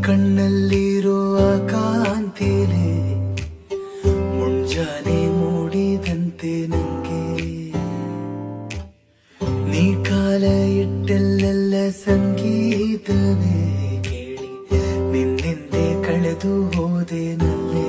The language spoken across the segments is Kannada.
ಕಣ್ಣಲ್ಲಿರುವ ಕಾಂತಿಲೆ ಮುಂಜಾನೆ ಮೂಡಿದಂತೆ ನಂಗೆ ನೀ ಕಾಲ ಇಟ್ಟಲ್ಲೆಲ್ಲ ಸಂಗೀತವೇ ಕೇಳಿ ನಿನ್ನಿಂದೆ ಕಳೆದು ಹೋದೆ ನಲ್ಲೇ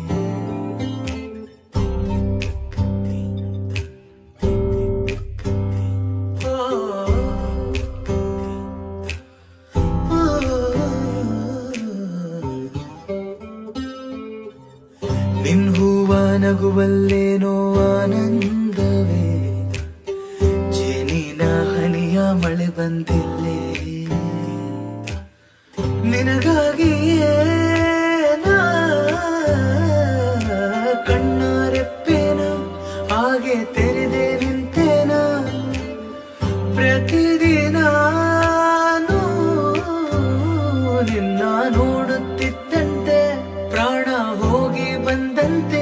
ನಿನ್ ಹೂವ ನಗುವಲ್ಲೇನೋ ಆನಂದವೇ ಜೇನಿನ ಹನಿಯ ಮಳೆ ಬಂದಿಲ್ಲೇ ನಿನಗಾಗಿಯೇ ನಾ ಕಣ್ಣಾರೆಪ್ಪೇನ ಹಾಗೆ ತೆರೆದೆ ನಿಂತೇನ ಪ್ರತಿದಿನ ನಿನ್ನ ನೋಡುತ್ತಿದ್ದಂತೆ ಪ್ರಾಣ ಹೋಗಿ ಬಂದಂತೆ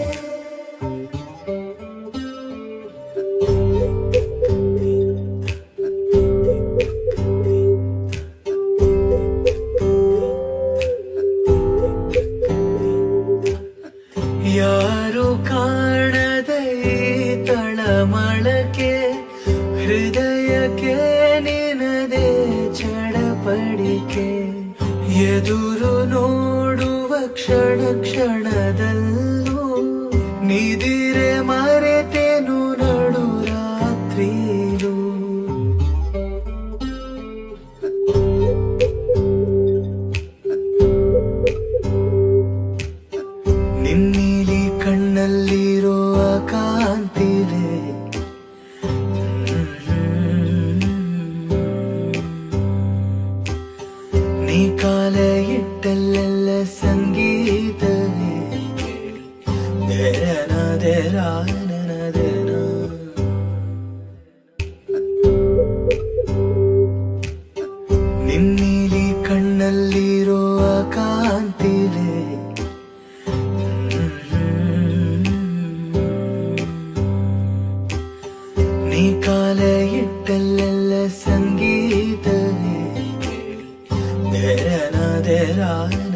ಯಾರು ಕಾಣದ ಈ ತಳಮಳಕೆ ಹೃದಯಕ್ಕೆ ನಿನದೆ ಚಡಪಡಿಕೆ ಎದುರು ನೋಡುವ ಕ್ಷಣ ಕ್ಷಣದಲ್ಲೂ ನಿದಿರೆ ಮರೆತೇನು ನಡು ರಾತ್ರಿಲೂ ನಿನ್ನೀಲಿ ಕಣ್ಣಲ್ಲಿರುವ ಕಾಂತಿಲೆ ನೀ ಕಾಲ ಇಟ್ಟಲ್ಲೆಲ್ಲ ಸಂಗೀತವೇ ಕೇಳಿ ದೇರನ ದೇರಾನನ ದೇನ ನಿನ್ನೀಲಿ ಕಣ್ಣಲ್ಲಿರುವ ಕಾಂತಿಲೆ ನೀ ಕಾಲ ಇಟ್ಟಲ್ಲೆಲ್ಲ ಸಂಗೀತವೇ ಕೇಳಿ ದೇರನ ದೇರಾನ